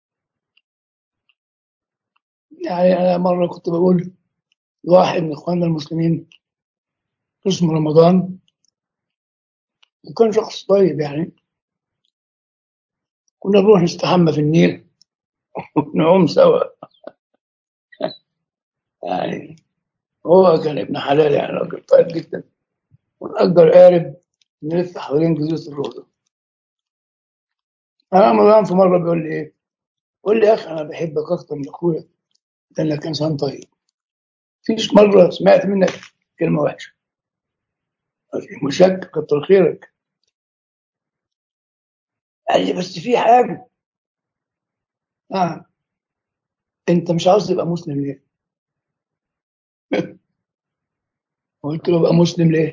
يعني أنا مرة كنت بقول لواحد من إخواننا المسلمين اسمه رمضان وكان شخص طيب يعني كنا نروح نستحمى في النيل ونعوم سوا يعني هو كان ابن حلال يعني راجل طيب جدا ونأجر قارب نلف حوالين جزيرة الروضة أنا رمضان في مرة بيقول لي إيه؟ بيقول لي يا أخي أنا بحبك أكتر من أخويا لأنك إنسان طيب فيش مرة سمعت منك كلمة وحشة مشك كتر خيرك قال لي بس في حاجة آه. أنت مش عاوز تبقى مسلم ليه؟ قلت له ابقى مسلم ليه؟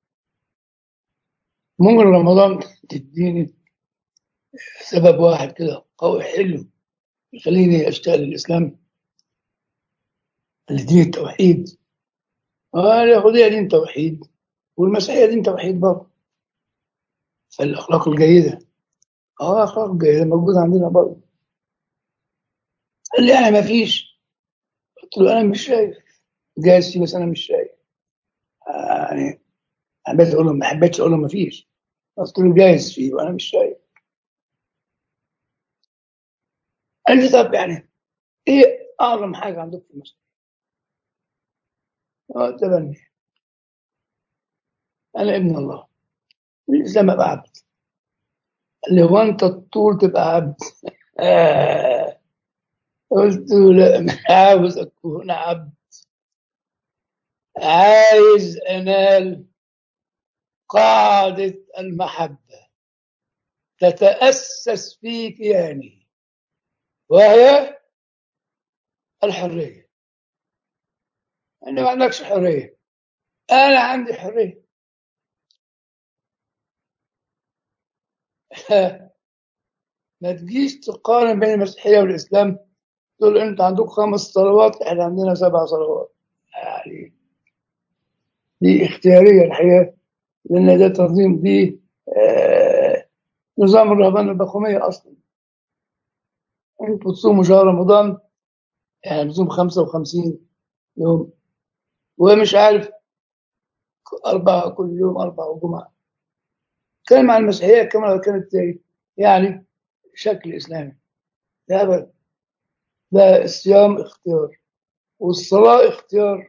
ممكن رمضان تديني سبب واحد كده قوي حلو يخليني اشتغل الاسلام اللي دين التوحيد اه اليهودية دين توحيد والمسيحية دين توحيد برضه فالأخلاق الجيدة اه أخلاق جيدة موجودة عندنا برضه قال لي أنا ما فيش قلت له أنا مش شايف جايز فيه بس أنا مش شايف آه يعني حبيت أقول له ما حبيتش أقول له ما فيش قلت له جايز فيه وأنا مش شايف قال لي طب يعني إيه أعظم حاجة عندك في المسجد؟ قلت له أنا ابن الله الإسلام أبقى عبد قال لي هو أنت الطول تبقى عبد آه. قلت له لا مش عاوز أكون عبد عايز أنال قاعدة المحبة تتأسس في كياني وهي الحرية أنت ما عندكش حرية أنا عندي حرية ما تجيش تقارن بين المسيحية والإسلام تقول أنت عندك خمس صلوات إحنا عندنا سبع صلوات يعني دي اختيارية الحقيقة لأن ده تنظيم دي آه نظام الرهبان البقومية أصلا أنتوا تصوموا شهر رمضان يعني بتصوم 55 يوم ومش عارف أربعة كل يوم أربعة وجمعة كان مع المسيحية كما لو كانت يعني شكل إسلامي لا أبدا ده الصيام اختيار والصلاة اختيار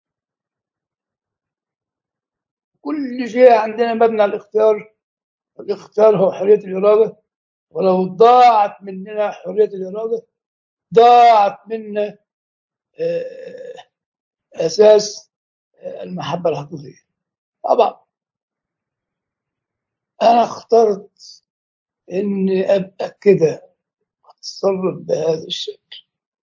كل شيء عندنا مبني على الاختيار الاختيار هو حرية الإرادة ولو ضاعت مننا حرية الإرادة ضاعت منا أساس المحبة الحقيقية طبعا أنا اخترت إني أبقى كده أتصرف بهذا الشكل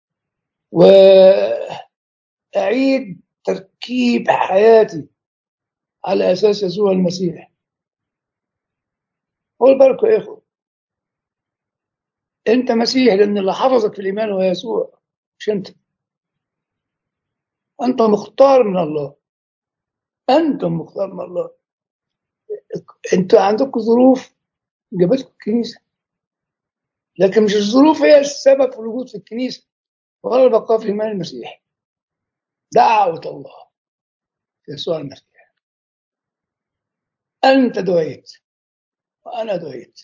وأعيد تركيب حياتي على أساس يسوع المسيح قول بالكم يا إخوة أنت مسيح لأن اللي حفظك في الإيمان هو يسوع مش أنت أنت مختار من الله أنتم مختار من الله أنتوا عندكم ظروف جابتكم الكنيسة لكن مش الظروف هي السبب في الوجود في الكنيسة ولا البقاء في الإيمان المسيحي دعوة الله في يسوع المسيح أنت دعيت وأنا دعيت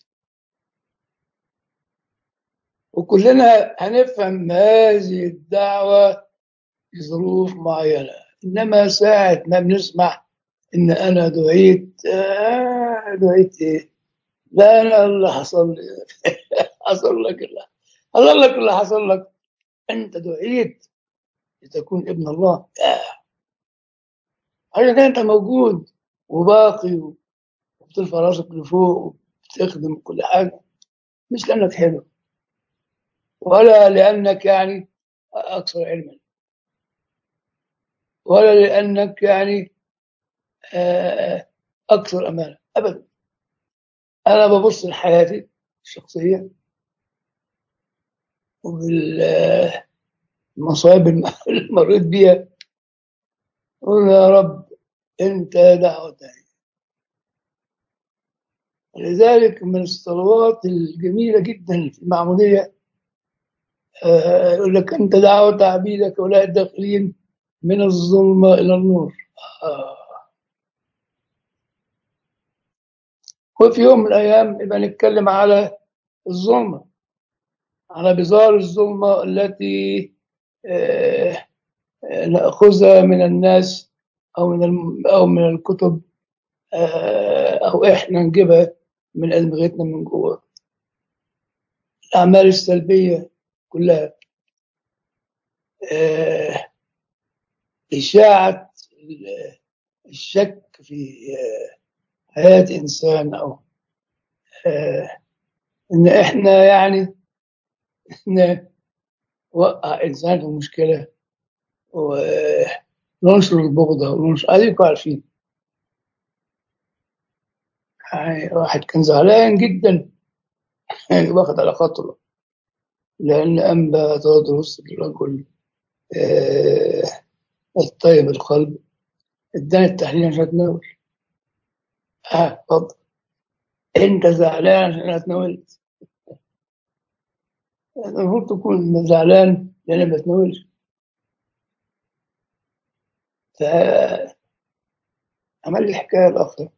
وكلنا هنفهم هذه الدعوة لظروف معينة إنما ساعة ما بنسمع إن أنا دعيت آه دعيت إيه؟ لا أنا اللي حصل لي حصل لك اللي حصل لك اللي حصل لك أنت دعيت لتكون ابن الله آه. عشان كده أنت موجود وباقي وبترفع راسك لفوق وبتخدم كل حاجة مش لأنك حلو ولا لأنك يعني أكثر علما ولا لأنك يعني آه، أكثر أمانة أبدا أنا ببص لحياتي الشخصية وبالمصائب اللي مريت بيها أقول يا رب أنت دعوتني لذلك من الصلوات الجميلة جدا في المعمودية آه، يقول لك أنت دعوت عبيدك ولا الداخلين من الظلمة إلى النور آه. وفي يوم من الأيام يبقى نتكلم على الظلمة على بزار الظلمة التي آه، آه، نأخذها من الناس أو من الم- أو من الكتب آه، أو إحنا نجيبها من أدمغتنا من جوه الأعمال السلبية كلها آه، إشاعة ال- الشك في آه، حياة إنسان أو آه، إن إحنا يعني نوقع إنسان في مشكلة وننشر البغضة وننشر أديكوا عارفين يعني واحد كان زعلان جدا يعني واخد على خاطره لأن أنبا تدرس الرجل آه، الطيب القلب اداني التحليل عشان اتناول اه اتفضل انت زعلان عشان انا اتناولت المفروض تكون زعلان لان أنا ما بتناولش فعمل لي الحكايه الاخ ده.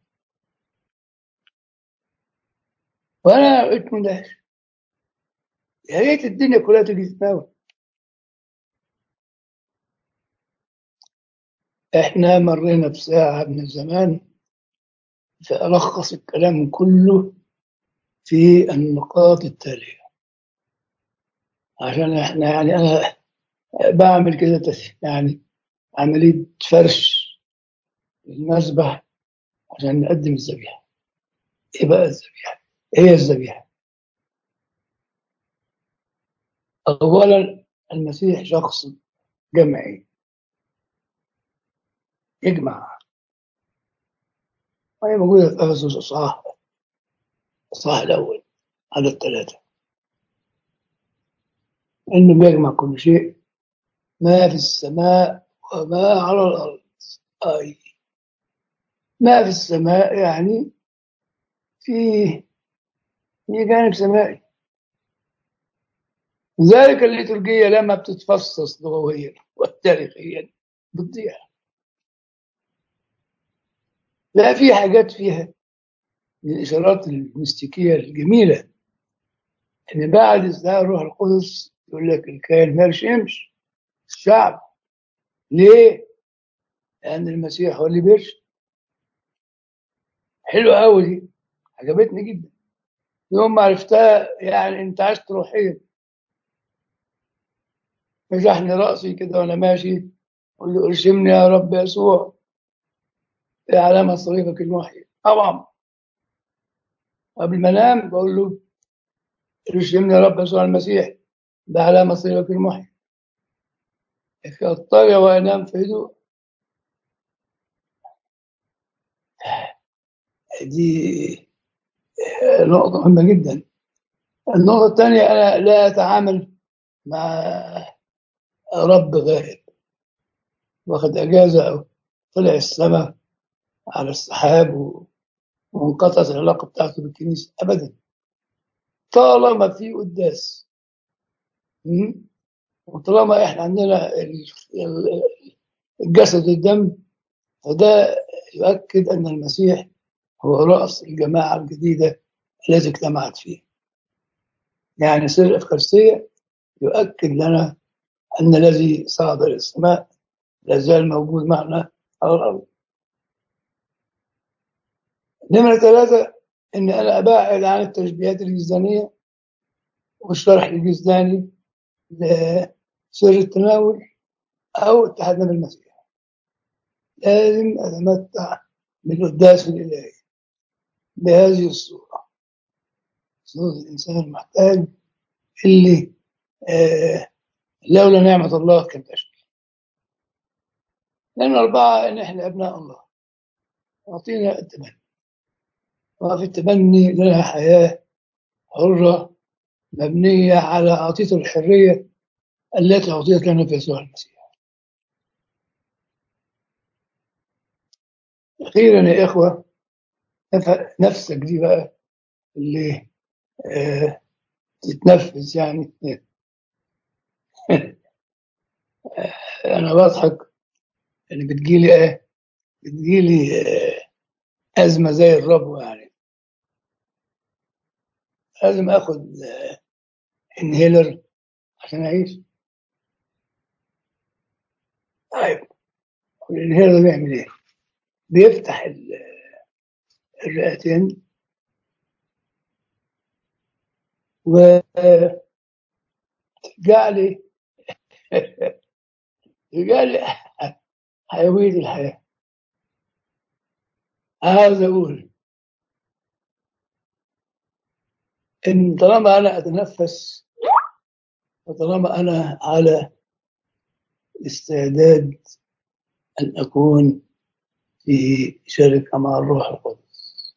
وانا قلت مندهش يا ريت الدنيا كلها تيجي تتناول احنا مرينا بساعه من الزمان فألخص الكلام كله في النقاط التالية عشان احنا يعني انا بعمل كده تس- يعني عملية فرش المذبح عشان نقدم الذبيحة ايه بقى الذبيحة؟ ايه هي الذبيحة؟ اولا المسيح شخص جمعي يجمع وهي موجودة في افسس اصحاح الاصحاح الاول على الثلاثة انه بيجمع كل شيء ما في السماء وما على الارض اي ما في السماء يعني في في جانب سمائي لذلك الليتورجية لما بتتفصص لغويا وتاريخيا بتضيع لا في حاجات فيها من الإشارات الميستيكية الجميلة إن بعد إصدار روح القدس يقول لك الكائن ما يرشمش الشعب ليه؟ لأن المسيح هو اللي بيرشم حلوة أوي دي عجبتني جدا يوم ما عرفتها يعني أنت عشت روحيا مزحني رأسي كده وأنا ماشي أقول له ارشمني يا رب يسوع إيه علامة صليبك المحيي طبعا قبل ما انام بقول له ارشمني يا رب يسوع المسيح بعلامة صليبك المحيي اضطر وانام في هدوء دي نقطة مهمة جدا النقطة الثانية أنا لا أتعامل مع رب غائب واخد أجازة أو طلع السماء على السحاب و- وانقطعت العلاقة بتاعته بالكنيسة أبدا طالما في قداس م? وطالما احنا عندنا ال- ال- الجسد والدم فده يؤكد أن المسيح هو رأس الجماعة الجديدة التي اجتمعت فيه يعني سر الإفخارستية يؤكد لنا أن الذي صعد إلى السماء لا زال موجود معنا على الأرض نمرة ثلاثة إن أنا أبعد عن التشبيهات الجزدانية والشرح الجزداني لسر التناول أو اتحادنا بالمسيح لازم أتمتع بالقداس الإلهي بهذه الصورة صورة الإنسان المحتاج اللي آه لولا نعمة الله كان تشكي لأن أربعة إن إحنا أبناء الله أعطينا التبني وفي التبني لنا حياة حرة مبنية على عطية الحرية التي أعطيت لنا في يسوع المسيح أخيرا يا إخوة نفسك دي بقى اللي آه تتنفس يعني أنا بضحك يعني بتجيلي إيه بتجيلي آه أزمة زي الربو يعني لازم آخد آه انهيلر عشان أعيش طيب الانهيلر ده بيعمل إيه؟ بيفتح الرئتين وترجع لي ترجع لي حيوية الحياة عاوز أقول إن طالما أنا أتنفس وطالما أنا على استعداد أن أكون في شركة مع الروح القدس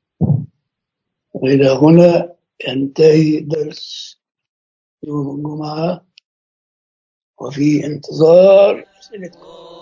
وإلى هنا ينتهي درس يوم الجمعة وفي انتظار أسئلتكم